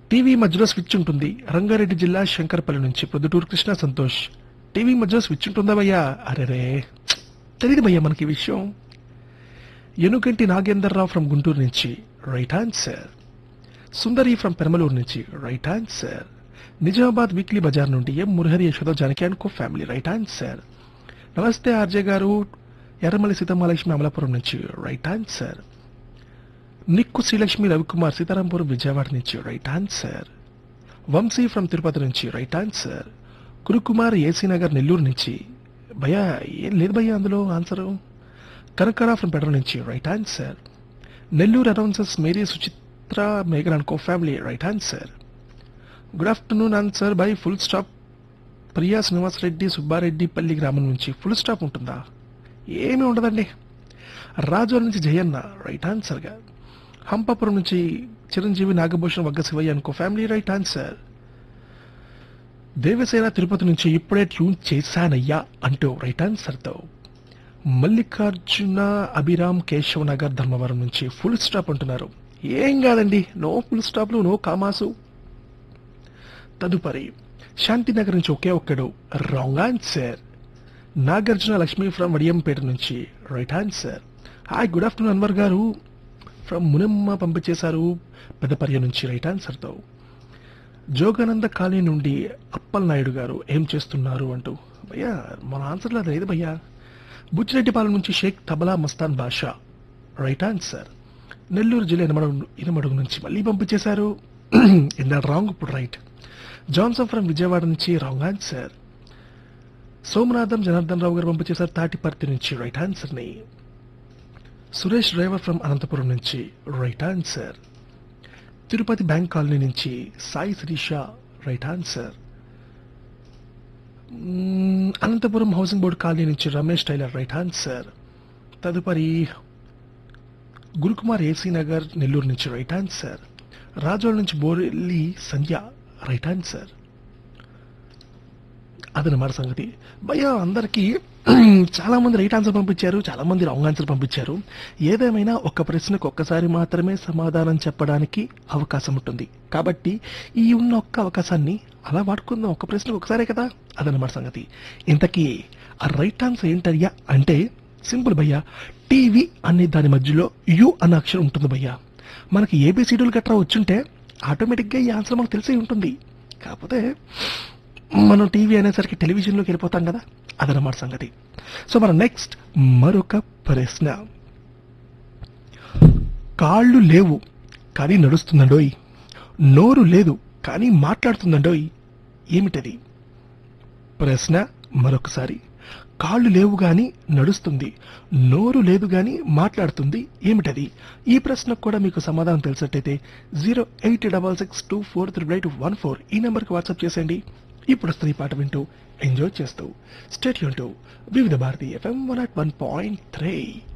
TV మధ్యలో switch ఉంటుంది రంగారెడ్డి జిల్లా శంకరపల్లి నుంచి ప్రొద్దుటూరు కృష్ణ సంతోష్ టీవీ మధ్యలో స్విచ్ ఉంటుందా భయ్యా అరేరే తెలియదు భయ్యా మనకి ఈ విషయం ఎనుగంటి నాగేందర్రావు ఫ్రమ్ గుంటూరు నుంచి right answer Sundari from Peramalur నుంచి రైట్ ఆన్సర్ నిజామాబాద్ వీక్లీ బజార్ నుండి M Murahari Yashoda Janaki and co family right answer నమస్తే ఆర్జే గారు ఎర్రమల్లి సీతమహాలక్ష్మి అమలాపురం నుంచి రైట్ ఆన్సర్ నిక్కు శ్రీలక్ష్మి రవికుమార్ సీతారాంపురం విజయవాడ నుంచి right answer Vamsi from Tirupati నుంచి right answer Kurukumar AC Nagar Nellore నుంచి భయ్యా ఏం లేదు భయ్యా అందులో ఆన్సరు కనకరా ఫ్రమ్ పెడర నుంచి right answer Nellore announcers Mary Suchitra మేఘన్ and co family right answer good afternoon answer by full stop Priya Srinivas Reddy Subbareddy Palli గ్రామం నుంచి ఫుల్ స్టాప్ ఉంటుందా ఏమీ ఉండదండి రాజోల నుంచి జయన్న రైట్ ఆన్సర్గా హంపాపురం నుంచి చిరంజీవి నాగభూషణ్ వగ్గ శివయ్య అనుకో family right answer Devasena Tirupati నుంచి ఇప్పుడే ట్యూన్ చేశానయ్యా అంటూ రైట్ ఆన్సర్తో మల్లికార్జున అభిరామ్ కేశవ్ నగర్ ధర్మవరం నుంచి ఫుల్ స్టాప్ అంటున్నారు ఏం కాదండి నో ఫుల్ స్టాప్లు నో కామాసు తదుపరి శాంతినగర్ నుంచి ఒకే ఒక్కడు wrong answer Nagarjuna Lakshmi from Vadiyampeta నుంచి right answer hi good afternoon Anwar గారు ఫ్రమ్ మునమ్మ పంపించేశారు పెద్దపర్య నుంచి రైట్ ఆన్సర్తో జోగానంద కాలనీ నుండి అప్పల్ నాయుడు గారు ఏం చేస్తున్నారు అంటూ భయ్యా మన ఆన్సర్లో అది లేదు భయ్యా బుచ్చిరెడ్డిపాలెం నుంచి షేక్ తబలా మస్తాన్ బాషా రైట్ ఆన్సర్ నెల్లూరు జిల్లా ఇనమడుగు ఇనమడుగు నుంచి మళ్ళీ పంపించేశారు ఇందా రాంగ్ ఇప్పుడు రైట్ జాన్సన్ ఫ్రమ్ విజయవాడ నుంచి రాంగ్ ఆన్సర్ సోమనాథం జనార్దన్ రావు గారు పంపించేశారు తాటిపర్తి నుంచి రైట్ ఆన్సర్ ని సురేష్ డ్రైవర్ ఫ్రమ్ అనంతపురం నుంచి right answer Tirupati bank colony నుంచి సాయి శిరీష రైట్ ఆన్సర్ మ్మ్, అనంతపురం హౌసింగ్ బోర్డ్ కాలనీ నుంచి రమేష్ టైలర్ రైట్ ఆన్సర్ తదుపరి గురుకుమార్ ఏసీ నగర్ నెల్లూరు నుంచి రైట్ ఆన్సర్ రాజోల్ నుంచి బోరెల్లి సంధ్య రైట్ ఆన్సర్ అదనమాట సంగతి భయ్య అందరికీ చాలా మంది రైట్ ఆన్సర్ పంపించారు చాలా మంది రాంగ్ ఆన్సర్ పంపించారు ఏదేమైనా ఒక్క ప్రశ్నకు ఒక్కసారి మాత్రమే సమాధానం చెప్పడానికి అవకాశం ఉంటుంది కాబట్టి ఈ ఉన్న ఒక్క అవకాశాన్ని అలా వాడుకుందాం ఒక్క ప్రశ్నకు ఒకసారే కదా అదనమాట సంగతి ఇంతకీ ఆ రైట్ ఆన్సర్ ఏంటయ్యా అంటే సింపుల్ భయ్యా టీవీ అనే దాని మధ్యలో యు అన్న అక్షరం ఉంటుంది భయ్యా మనకి ఏబిసిడీలు గట్రా వచ్చుంటే ఆటోమేటిక్గా ఈ ఆన్సర్ మనకు తెలిసే ఉంటుంది కాకపోతే మనం టీవీ అనేసరికి టెలివిజన్లోకి వెళ్ళిపోతాం కదా అదనమాట సంగతి సో మన నెక్స్ట్ మరొక ప్రశ్న కాళ్ళు లేవు కానీ నడుస్తుందండోయ్ నోరు లేదు కానీ మాట్లాడుతుందండోయ్ ఏమిటది ప్రశ్న మరొకసారి కాళ్ళు లేవు గాని నడుస్తుంది నోరు లేదు గాని మాట్లాడుతుంది ఏమిటది ఈ ప్రశ్నకు కూడా మీకు సమాధానం తెలిసినట్టయితే zero eight double six two four triple eight one four ఈ నెంబర్కి వాట్సాప్ చేసేయండి ఇప్పుడు వస్తుంది ఈ పాట వింటూ ఎంజాయ్ చేస్తూ స్టేట్ యూన్ to Vividh Bharati FM one at one point three